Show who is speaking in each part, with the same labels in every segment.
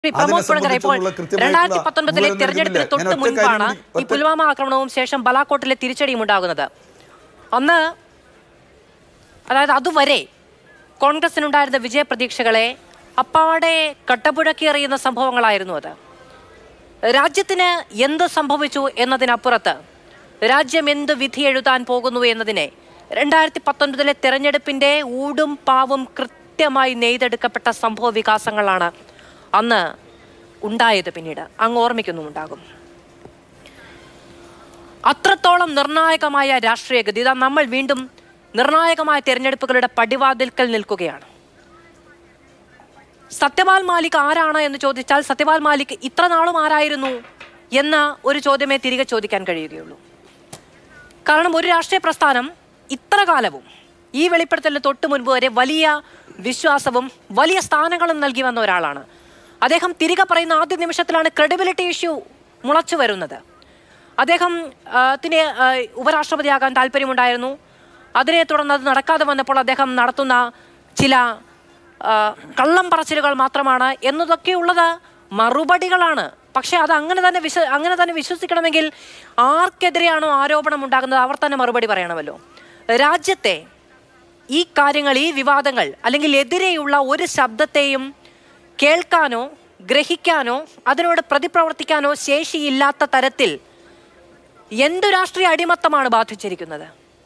Speaker 1: ശ്രീ പ്രമോദ് പുഴങ്കര ഇപ്പോൾ
Speaker 2: സംബന്ധിച്ചുള്ള കൃത്യമായിട്ടുള്ള
Speaker 1: രണ്ടായിരത്തി പത്തൊൻപതിലെ
Speaker 2: വിവരം
Speaker 1: തെരഞ്ഞെടുപ്പിന്
Speaker 2: നൽകുന്നില്ല.
Speaker 1: തൊട്ട്
Speaker 2: ഞാൻ ഒറ്റ കാര്യം
Speaker 1: മുൻപാണ്
Speaker 2: കൂടി-
Speaker 1: ഈ പുൽവാമ ആക്രമണവും ശേഷം ബലാക്കോട്ടിലെ തിരിച്ചടിയും ഉണ്ടാകുന്നത് അന്ന് അതായത് അതുവരെ കോൺഗ്രസിനുണ്ടായിരുന്ന വിജയപ്രതീക്ഷകളെ അപ്പാടെ കട്ടപ്പുഴക്കി എറിയുന്ന സംഭവങ്ങളായിരുന്നു അത് രാജ്യത്തിന് എന്ത് സംഭവിച്ചു എന്നതിനപ്പുറത്ത് രാജ്യം എന്ത് വിധി എഴുതാൻ പോകുന്നു എന്നതിനെ രണ്ടായിരത്തി പത്തൊൻപതിലെ തെരഞ്ഞെടുപ്പിന്റെ ഊടും പാവും കൃത്യമായി നെയ്തെടുക്കപ്പെട്ട സംഭവ വികാസങ്ങളാണ് അന്ന് ഉണ്ടായത് പിന്നീട് അങ്ങ് ഓർമ്മിക്കുന്നുമുണ്ടാകും അത്രത്തോളം നിർണായകമായ രാഷ്ട്രീയ ഗതി ഇതാ നമ്മൾ വീണ്ടും നിർണായകമായ തെരഞ്ഞെടുപ്പുകളുടെ പടിവാതിൽക്കൽ നിൽക്കുകയാണ് സത്യപാൽ മാലിക് ആരാണ് എന്ന് ചോദിച്ചാൽ സത്യപാൽ മാലിക് ഇത്ര നാളും ആരായിരുന്നു എന്ന ഒരു ചോദ്യമേ തിരികെ ചോദിക്കാൻ കഴിയുകയുള്ളൂ കാരണം ഒരു രാഷ്ട്രീയ പ്രസ്ഥാനം ഇത്ര കാലവും ഈ വെളിപ്പെടുത്തലിന് തൊട്ട് മുൻപ് വരെ വലിയ വിശ്വാസവും വലിയ സ്ഥാനങ്ങളും നൽകി വന്ന ഒരാളാണ് അദ്ദേഹം തിരികെ പറയുന്ന ആദ്യ നിമിഷത്തിലാണ് ക്രെഡിബിലിറ്റി ഇഷ്യൂ മുളച്ചു വരുന്നത് അദ്ദേഹം ആ, ത്തിന് ആ, ഉപരാഷ്ട്രപതിയാകാൻ താല്പര്യമുണ്ടായിരുന്നു അതിനെ തുടർന്ന് അത് നടക്കാതെ വന്നപ്പോൾ അദ്ദേഹം നടത്തുന്ന ചില ആ, കള്ളം പറച്ചിലുകൾ മാത്രമാണ് എന്നതൊക്കെയുള്ളത് മറുപടികളാണ് പക്ഷെ അത് അങ്ങനെ തന്നെ വിശ്വ അങ്ങനെ തന്നെ വിശ്വസിക്കണമെങ്കിൽ ആർക്കെതിരെയാണോ ആരോപണം ഉണ്ടാകുന്നത് അവർ തന്നെ മറുപടി പറയണമല്ലോ രാജ്യത്തെ ഈ കാര്യങ്ങൾ ഈ വിവാദങ്ങൾ അല്ലെങ്കിൽ എതിരെയുള്ള ഒരു ശബ്ദത്തെയും കേൾക്കാനോ ഗ്രഹിക്കാനോ അതിനോട് പ്രതിപ്രവർത്തിക്കാനോ ശേഷിയില്ലാത്ത തരത്തിൽ എന്തു രാഷ്ട്രീയ അടിമത്തമാണ് ബാധിച്ചിരിക്കുന്നത്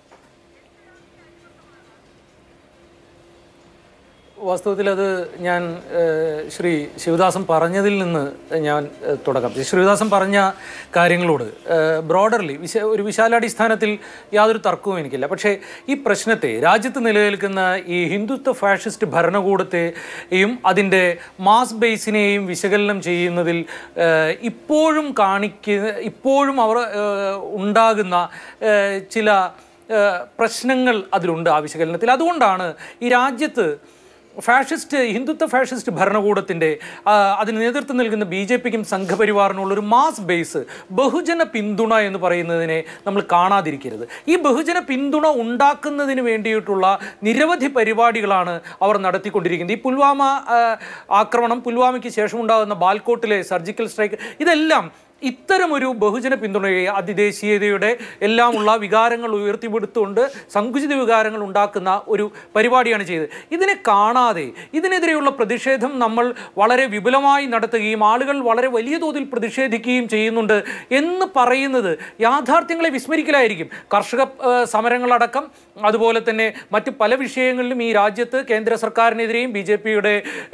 Speaker 3: വാസ്തവത്തിൽ അത് ഞാൻ ഏഹ്, ശ്രീ ശിവദാസൻ പറഞ്ഞതിൽ നിന്ന് ഞാൻ ഏഹ്, തുടക്കം ശിവദാസൻ പറഞ്ഞ കാര്യങ്ങളോട് ബ്രോഡർലി വിശ ഒരു വിശാലാടിസ്ഥാനത്തിൽ യാതൊരു തർക്കവും എനിക്കില്ല പക്ഷേ ഈ പ്രശ്നത്തെ രാജ്യത്ത് നിലനിൽക്കുന്ന ഈ ഹിന്ദുത്വ ഫാഷിസ്റ്റ് ഭരണകൂടത്തെയും അതിൻ്റെ മാസ് ബേസിനെയും വിശകലനം ചെയ്യുന്നതിൽ ഏഹ്, ഇപ്പോഴും കാണിക്കുന്ന ഇപ്പോഴും അവർ ഏഹ്, ഉണ്ടാകുന്ന ഏഹ്, ചില ഏഹ്, പ്രശ്നങ്ങൾ അതിലുണ്ട് ആ വിശകലനത്തിൽ അതുകൊണ്ടാണ് ഈ രാജ്യത്ത് ഫാഷിസ്റ്റ് ഹിന്ദുത്വ ഫാഷിസ്റ്റ് ഭരണകൂടത്തിൻ്റെ ആ, അതിന് നേതൃത്വം നൽകുന്ന ബി ജെ പിക്കും സംഘപരിവാറിനുള്ള ഒരു മാസ് ബേസ് ബഹുജന പിന്തുണ എന്ന് പറയുന്നതിനെ നമ്മൾ കാണാതിരിക്കരുത് ഈ ബഹുജന പിന്തുണ ഉണ്ടാക്കുന്നതിന് വേണ്ടിയിട്ടുള്ള നിരവധി പരിപാടികളാണ് അവർ നടത്തിക്കൊണ്ടിരിക്കുന്നത് ഈ പുൽവാമ ആ, ആക്രമണം പുൽവാമയ്ക്ക് ശേഷം ഉണ്ടാകുന്ന ബാൽക്കോട്ടിലെ സർജിക്കൽ സ്ട്രൈക്ക് ഇതെല്ലാം ഇത്തരമൊരു ബഹുജന പിന്തുണയെ അതിദേശീയതയുടെ എല്ലാമുള്ള വികാരങ്ങൾ ഉയർത്തിപ്പെടുത്തുകൊണ്ട് സങ്കുചിത വികാരങ്ങൾ ഉണ്ടാക്കുന്ന ഒരു പരിപാടിയാണ് ചെയ്തത് ഇതിനെ കാണാതെ ഇതിനെതിരെയുള്ള പ്രതിഷേധം നമ്മൾ വളരെ വിപുലമായി നടത്തുകയും ആളുകൾ വളരെ വലിയ തോതിൽ പ്രതിഷേധിക്കുകയും ചെയ്യുന്നുണ്ട് എന്ന് പറയുന്നത് യാഥാർത്ഥ്യങ്ങളെ വിസ്മരിക്കലായിരിക്കും കർഷക ആ, സമരങ്ങളടക്കം അതുപോലെ തന്നെ മറ്റ് പല വിഷയങ്ങളിലും ഈ രാജ്യത്ത് കേന്ദ്ര സർക്കാരിനെതിരെയും ബി ജെ പിയുടെ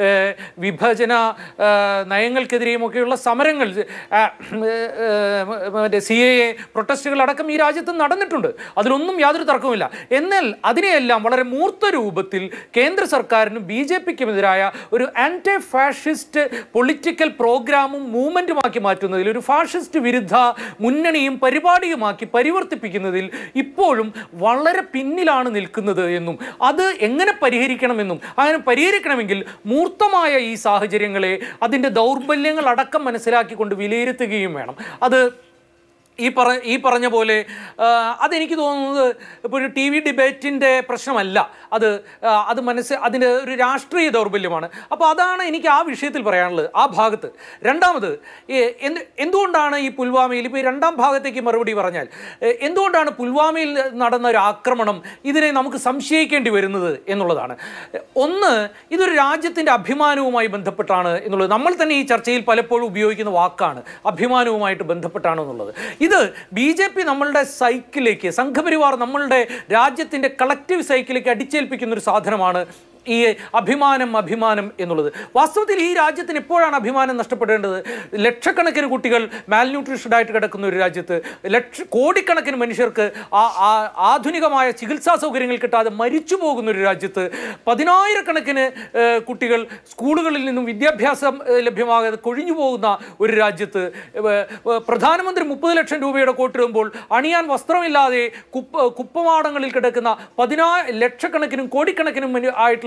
Speaker 3: വിഭജന ആ, നയങ്ങൾക്കെതിരെയും ഒക്കെയുള്ള സമരങ്ങൾ ആ, ഏ, മറ്റേ സി എ എ പ്രൊട്ടസ്റ്റുകളടക്കം ഈ രാജ്യത്ത് നടന്നിട്ടുണ്ട് അതിലൊന്നും യാതൊരു തർക്കവുമില്ല എന്നാൽ അതിനെയെല്ലാം വളരെ മൂർത്ത രൂപത്തിൽ കേന്ദ്ര സർക്കാരിനും ബി ജെ പിക്കുമെതിരായ ഒരു ആൻറ്റി ഫാഷിസ്റ്റ് പൊളിറ്റിക്കൽ പ്രോഗ്രാമും മൂവ്മെൻറ്റുമാക്കി മാറ്റുന്നതിൽ ഒരു ഫാഷിസ്റ്റ് വിരുദ്ധ മുന്നണിയും പരിപാടിയുമാക്കി പരിവർത്തിപ്പിക്കുന്നതിൽ ഇപ്പോഴും വളരെ പിന്നിലാണ് നിൽക്കുന്നത് എന്നും അത് എങ്ങനെ പരിഹരിക്കണമെന്നും അങ്ങനെ പരിഹരിക്കണമെങ്കിൽ മൂർത്തമായ ഈ സാഹചര്യങ്ങളെ അതിൻ്റെ ദൗർബല്യങ്ങൾ അടക്കം മനസ്സിലാക്കിക്കൊണ്ട് വിലയിരുത്തുകയും വേണം അത് ഈ പറ ഈ പറഞ്ഞ പോലെ ആ, അതെനിക്ക് തോന്നുന്നത് ഇപ്പോൾ ഒരു ടി വി ഡിബേറ്റിൻ്റെ പ്രശ്നമല്ല അത് ആ, അത് മനസ്സ് അതിൻ്റെ ഒരു രാഷ്ട്രീയ ദൗർബല്യമാണ് അപ്പോൾ അതാണ് എനിക്ക് ആ വിഷയത്തിൽ പറയാനുള്ളത് ആ ഭാഗത്ത് രണ്ടാമത് ഈ എന്ത് എന്തുകൊണ്ടാണ് ഈ പുൽവാമയിൽ ഇപ്പോൾ ഈ രണ്ടാം ഭാഗത്തേക്ക് മറുപടി പറഞ്ഞാൽ ഏ, എന്തുകൊണ്ടാണ് പുൽവാമയിൽ നടന്ന ഒരു ആക്രമണം ഇതിനെ നമുക്ക് സംശയിക്കേണ്ടി വരുന്നത് എന്നുള്ളതാണ് ഒന്ന് ഇതൊരു രാജ്യത്തിൻ്റെ അഭിമാനവുമായി ബന്ധപ്പെട്ടാണ് എന്നുള്ളത് നമ്മൾ തന്നെ ഈ ചർച്ചയിൽ പലപ്പോഴും ഉപയോഗിക്കുന്ന വാക്കാണ് അഭിമാനവുമായിട്ട് ബന്ധപ്പെട്ടാണ് എന്നുള്ളത് ഇത് ബി ജെ പി നമ്മളുടെ സൈക്കിലേക്ക് സംഘപരിവാർ നമ്മളുടെ രാജ്യത്തിൻ്റെ കളക്റ്റീവ് സൈക്കിലേക്ക് അടിച്ചേൽപ്പിക്കുന്ന ഒരു സാധനമാണ് ഈ അഭിമാനം അഭിമാനം എന്നുള്ളത് വാസ്തവത്തിൽ ഈ രാജ്യത്തിന് എപ്പോഴാണ് അഭിമാനം നഷ്ടപ്പെടേണ്ടത് ലക്ഷക്കണക്കിന് കുട്ടികൾ മാൽന്യൂട്രീഷഡ് ആയിട്ട് കിടക്കുന്ന ഒരു രാജ്യത്ത് ലക്ഷ കോടിക്കണക്കിന് മനുഷ്യർക്ക് ആ ആ- ആധുനികമായ ചികിത്സാ സൗകര്യങ്ങൾ കിട്ടാതെ മരിച്ചു പോകുന്ന ഒരു രാജ്യത്ത് പതിനായിരക്കണക്കിന് ഏഹ്, കുട്ടികൾ സ്കൂളുകളിൽ നിന്നും വിദ്യാഭ്യാസം ഏഹ്, ലഭ്യമാകാതെ കൊഴിഞ്ഞു പോകുന്ന ഒരു രാജ്യത്ത് ഏഹ്, ഏഹ്, പ്രധാനമന്ത്രി മുപ്പത് ലക്ഷം രൂപയുടെ കോട്ടിടുമ്പോൾ അണിയാൻ വസ്ത്രമില്ലാതെ കുപ്പ കുപ്പമാടങ്ങളിൽ കിടക്കുന്ന പതിനാ ലക്ഷക്കണക്കിനും കോടിക്കണക്കിനും മനു- ആയിട്ടുള്ള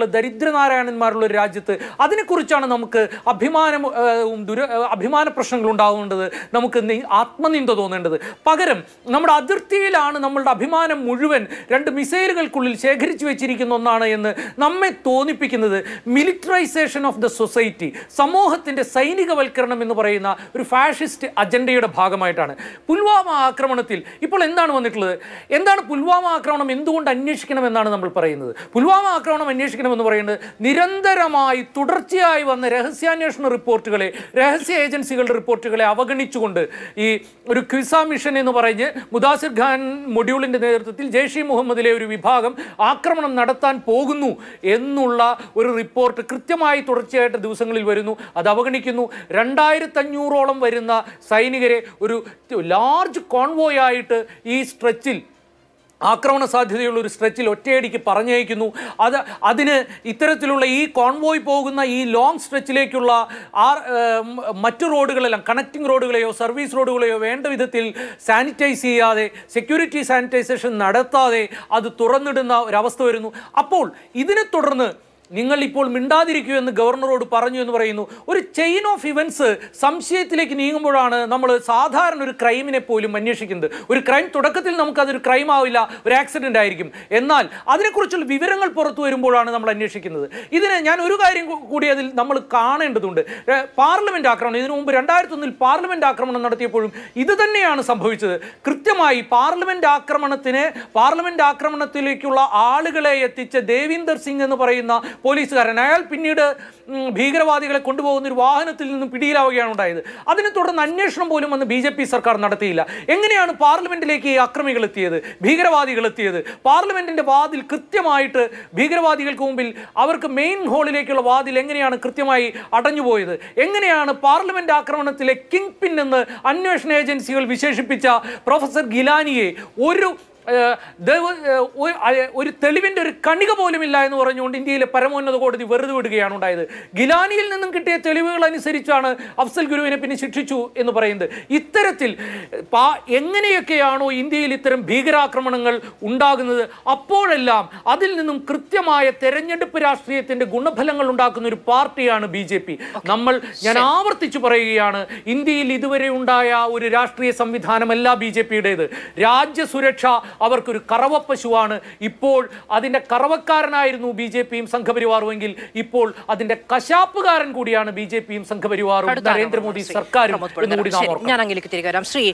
Speaker 3: ദരിദ്രരായിട്ടുള്ള ദരിദ്രനാരായണന്മാരുള്ള ഒരു രാജ്യത്ത് അതിനെക്കുറിച്ചാണ് നമുക്ക് അഭിമാനം ഏഹ്, ദുര ഏഹ്, അഭിമാന പ്രശ്നങ്ങൾ ഉണ്ടാവേണ്ടത് നമുക്ക് നി- ആത്മനിന്ദ തോന്നേണ്ടത് പകരം നമ്മുടെ അതിർത്തിയിലാണ് നമ്മളുടെ അഭിമാനം മുഴുവൻ രണ്ട് മിസൈലുകൾക്കുള്ളിൽ ശേഖരിച്ചു വെച്ചിരിക്കുന്ന ഒന്നാണ് എന്ന് നമ്മെ തോന്നിപ്പിക്കുന്നത് മിലിറ്ററൈസേഷൻ ഓഫ് ദ സൊസൈറ്റി സമൂഹത്തിൻ്റെ സൈനികവൽക്കരണം എന്ന് പറയുന്ന ഒരു ഫാഷിസ്റ്റ് അജണ്ടയുടെ ഭാഗമായിട്ടാണ് പുൽവാമ ആക്രമണത്തിൽ ഇപ്പോൾ എന്താണ് വന്നിട്ടുള്ളത് എന്താണ് പുൽവാമ ആക്രമണം എന്തുകൊണ്ട് അന്വേഷിക്കണമെന്നാണ് നമ്മൾ പറയുന്നത് പുൽവാമ ആക്രമണം അന്വേഷിക്കണമെന്ന് പറയുന്നത് നിരന്തരമായി തുടർച്ചയായി വന്ന രഹസ്യാന്വേഷണ റിപ്പോർട്ടുകളെ രഹസ്യ ഏജൻസികളുടെ റിപ്പോർട്ടുകളെ അവഗണിച്ചുകൊണ്ട് ഈ ഒരു ക്വിസ മിഷൻ എന്ന് പറഞ്ഞ് മുദാസിർ ഖാൻ മൊഡ്യൂളിൻ്റെ നേതൃത്വത്തിൽ ജെയ്ഷ് ഇ മുഹമ്മദിലെ ഒരു വിഭാഗം ആക്രമണം നടത്താൻ പോകുന്നു എന്നുള്ള ഒരു റിപ്പോർട്ട് കൃത്യമായി തുടർച്ചയായിട്ട് ദിവസങ്ങളിൽ വരുന്നു അത് അവഗണിക്കുന്നു രണ്ടായിരത്തി അഞ്ഞൂറോളം വരുന്ന സൈനികരെ ഒരു ലാർജ് കോൺവോയ് ആയിട്ട് ഈ സ്ട്രെച്ചിൽ ആക്രമണ സാധ്യതയുള്ള ഒരു സ്ട്രെച്ചിൽ ഒറ്റയടിക്ക് പറഞ്ഞയക്കുന്നു അത് അതിന് ഇത്തരത്തിലുള്ള ഈ കോൺവോയ് പോകുന്ന ഈ ലോങ് സ്ട്രെച്ചിലേക്കുള്ള ആ ഏം, മറ്റു റോഡുകളെല്ലാം കണക്റ്റിംഗ് റോഡുകളെയോ സർവീസ് റോഡുകളെയോ വേണ്ട വിധത്തിൽ സാനിറ്റൈസ് ചെയ്യാതെ സെക്യൂരിറ്റി സാനിറ്റൈസേഷൻ നടത്താതെ അത് തുറന്നിടുന്ന ഒരവസ്ഥ വരുന്നു അപ്പോൾ ഇതിനെ തുടർന്ന് നിങ്ങൾ ഇപ്പോൾ മിണ്ടാതിരിക്കൂ എന്ന് ഗവർണറോട് പറഞ്ഞു എന്ന് പറയുന്നു ഒരു ചെയിൻ ഓഫ് ഇവൻസ് സംശയത്തിലേക്ക് നീങ്ങുമ്പോഴാണ് നമ്മൾ സാധാരണ ഒരു ക്രൈമിനെ പോലും അന്വേഷിക്കുന്നത് ഒരു ക്രൈം തുടക്കത്തിൽ നമുക്കതൊരു ക്രൈം ആവില്ല ഒരു ആക്സിഡന്റ് ആയിരിക്കും എന്നാൽ അതിനെക്കുറിച്ചുള്ള വിവരങ്ങൾ പുറത്തു വരുമ്പോഴാണ് നമ്മൾ അന്വേഷിക്കുന്നത് ഇതിന് ഞാൻ ഒരു കാര്യം കൂ- കൂടി അതിൽ നമ്മൾ കാണേണ്ടതുണ്ട് ഏഹ് പാർലമെന്റ് ആക്രമണം ഇതിനു മുമ്പ് രണ്ടായിരത്തി ഒന്നിൽ പാർലമെന്റ് ആക്രമണം നടത്തിയപ്പോഴും ഇത് തന്നെയാണ് സംഭവിച്ചത് കൃത്യമായി പാർലമെന്റ് ആക്രമണത്തിന് പാർലമെന്റ് ആക്രമണത്തിലേക്കുള്ള ആളുകളെ എത്തിച്ച ദേവീന്ദർ സിംഗ് എന്ന് പറയുന്ന പോലീസുകാരൻ അയാൾ പിന്നീട് ഉം, ഭീകരവാദികളെ കൊണ്ടുപോകുന്ന ഒരു വാഹനത്തിൽ നിന്നും പിടിയിലാവുകയാണ് ഉണ്ടായത് അതിനെ തുടർന്ന് അന്വേഷണം പോലും അന്ന് ബി ജെ പി സർക്കാർ നടത്തിയില്ല എങ്ങനെയാണ് പാർലമെന്റിലേക്ക് ഈ അക്രമികൾ എത്തിയത് ഭീകരവാദികൾ എത്തിയത് പാർലമെന്റിന്റെ വാതിൽ കൃത്യമായിട്ട് ഭീകരവാദികൾക്ക് മുമ്പിൽ അവർക്ക് മെയിൻ ഹാളിലേക്കുള്ള വാതിൽ എങ്ങനെയാണ് കൃത്യമായി അടഞ്ഞുപോയത് എങ്ങനെയാണ് പാർലമെന്റ് ആക്രമണത്തിലെ കിങ് പിൻ എന്ന് അന്വേഷണ ഏജൻസികൾ വിശേഷിപ്പിച്ച പ്രൊഫസർ ഗിലാനിയെ ഒരു ഏഹ്, ദൈവ- ഏഹ്, ഒരു- അഹ് ഒരു തെളിവിന്റെ ഒരു കണിക പോലുമില്ല എന്ന് പറഞ്ഞുകൊണ്ട് ഇന്ത്യയിലെ പരമോന്നത കോടതി വെറുതെ വിടുകയാണ് ഉണ്ടായത് ഗിലാനിയിൽ നിന്നും കിട്ടിയ തെളിവുകൾ അനുസരിച്ചാണ് അഫ്സൽ ഗുരുവിനെ പിന്നെ ശിക്ഷിച്ചു എന്ന് പറയുന്നത് ഇത്തരത്തിൽ പാ എങ്ങനെയൊക്കെയാണോ ഇന്ത്യയിൽ ഇത്തരം ഭീകരാക്രമണങ്ങൾ ഉണ്ടാകുന്നത് അപ്പോഴെല്ലാം അതിൽ നിന്നും കൃത്യമായ തെരഞ്ഞെടുപ്പ് രാഷ്ട്രീയത്തിന്റെ ഗുണഫലങ്ങൾ ഉണ്ടാക്കുന്ന ഒരു പാർട്ടിയാണ് ബി ജെ പി നമ്മൾ ഞാൻ ആവർത്തിച്ചു പറയുകയാണ് ഇന്ത്യയിൽ ഇതുവരെ ഉണ്ടായ ഒരു രാഷ്ട്രീയ സംവിധാനമല്ല ബി ജെ പിയുടേത് രാജ്യസുരക്ഷ അവർക്കൊരു കറവപ്പശുവാണ് ഇപ്പോൾ അതിന്റെ കറവക്കാരനായിരുന്നു ബി ജെ പിയും സംഘപരിവാറുമെങ്കിൽ ഇപ്പോൾ അതിന്റെ കശാപ്പുകാരൻ കൂടിയാണ് ബി ജെ പിയും സംഘപരിവാറും
Speaker 1: അടുത്ത ആരാണ്
Speaker 3: നരേന്ദ്രമോദി
Speaker 1: ശ്രീ
Speaker 3: സർക്കാരും
Speaker 1: പ്രമോദ് പുഴങ്ങര.
Speaker 3: എന്നുകൂടി നാം
Speaker 1: ശരി,
Speaker 3: ഓർക്കണം
Speaker 1: ഞാൻ അങ്ങിലേക്ക് തിരികെ വരാം ശ്രീ